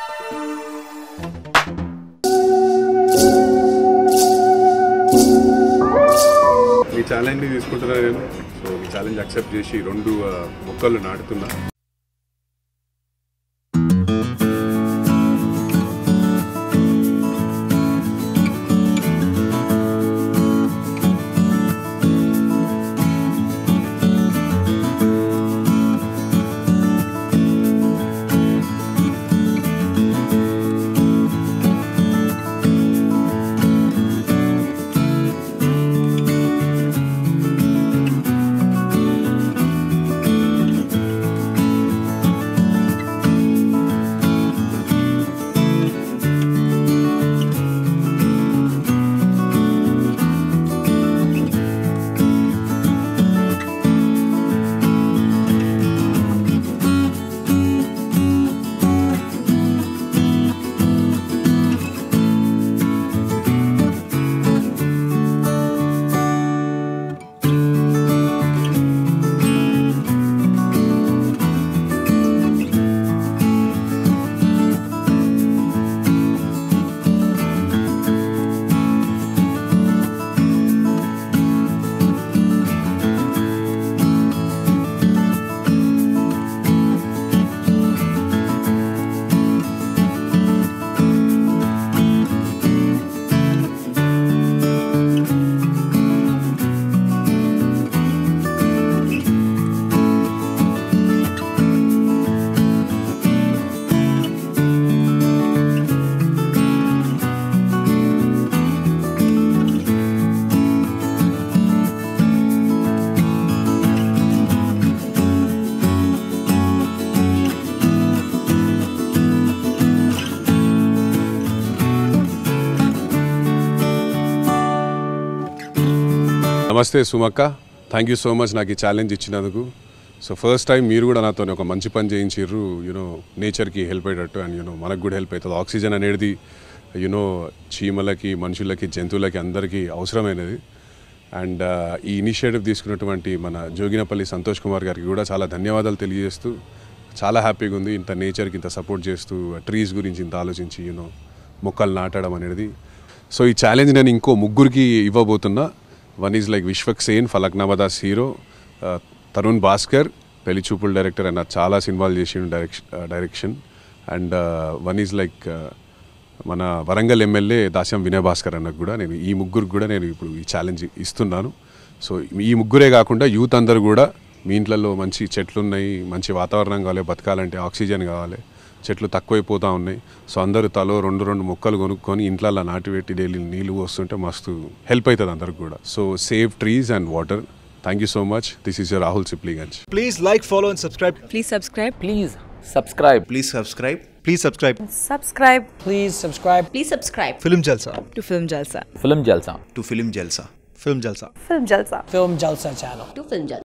మీ ఛాలెంజ్ని తీసుకుంటున్నా నేను సో మీ challenge accept చేసి రెండు ఆ, మొక్కలు నాటుతున్నా నమస్తే సుమక్క థ్యాంక్ యూ సో మచ్ నాకు ఈ ఛాలెంజ్ ఇచ్చినందుకు సో ఫస్ట్ టైం మీరు కూడా నాతో ఒక మంచి పని చేయించారు యూనో నేచర్కి హెల్ప్ అయ్యేటట్టు అండ్ యూనో మనకు కూడా హెల్ప్ అవుతుంది ఆక్సిజన్ అనేది యూనో చీమలకి మనుషులకి జంతువులకి అందరికీ అవసరమైనది అండ్ ఈ ఇనిషియేటివ్ తీసుకున్నటువంటి మన జోగినపల్లి సంతోష్ కుమార్ గారికి కూడా చాలా ధన్యవాదాలు తెలియజేస్తూ చాలా హ్యాపీగా ఉంది ఇంత నేచర్కి ఇంత సపోర్ట్ చేస్తూ ట్రీస్ గురించి ఇంత ఆలోచించి యూనో మొక్కలు నాటడం అనేది సో ఈ ఛాలెంజ్ నేను ఇంకో ముగ్గురికి ఇవ్వబోతున్నా one is like Vishwak Sen ఫలక్నామదాస్ హీరో తరుణ్ భాస్కర్ పెళ్లి చూపుల డైరెక్టర్ అన్న చాలా సినిమాలు చేసిండు direction direction and one is like మన వరంగల్ ఎమ్మెల్యే దాస్యం వినయ్ భాస్కర్ అన్నకు కూడా నేను ఈ ముగ్గురికి కూడా నేను ఇప్పుడు ఈ ఛాలెంజ్ ఇస్తున్నాను సో ఈ ముగ్గురే కాకుండా యూత్ అందరు కూడా మీ ఇంట్లలో మంచి చెట్లు ఉన్నాయి మంచి వాతావరణం కావాలి బతకాలంటే ఆక్సిజన్ కావాలి చెట్లు తక్కువైపోతూ ఉన్నాయి సో అందరూ తలో రెండు రెండు మొక్కలు కొనుక్కొని ఇంట్లో నాటిపెట్టి డైలీ నీళ్ళు పోస్తుంటే మస్తు హెల్ప్ అవుతుంది అందరికి కూడా so save trees and water thank you so much this is your Rahul Sipligunj Please like, follow, and subscribe. Please subscribe. Please subscribe. Please subscribe. Please subscribe. Subscribe Please subscribe Please subscribe Film Jalsa. to Film Jalsa. Film Jalsa. To Film Jalsa. Film Jalsa. Film Jalsa. Film Jalsa channel. To Film Jalsa.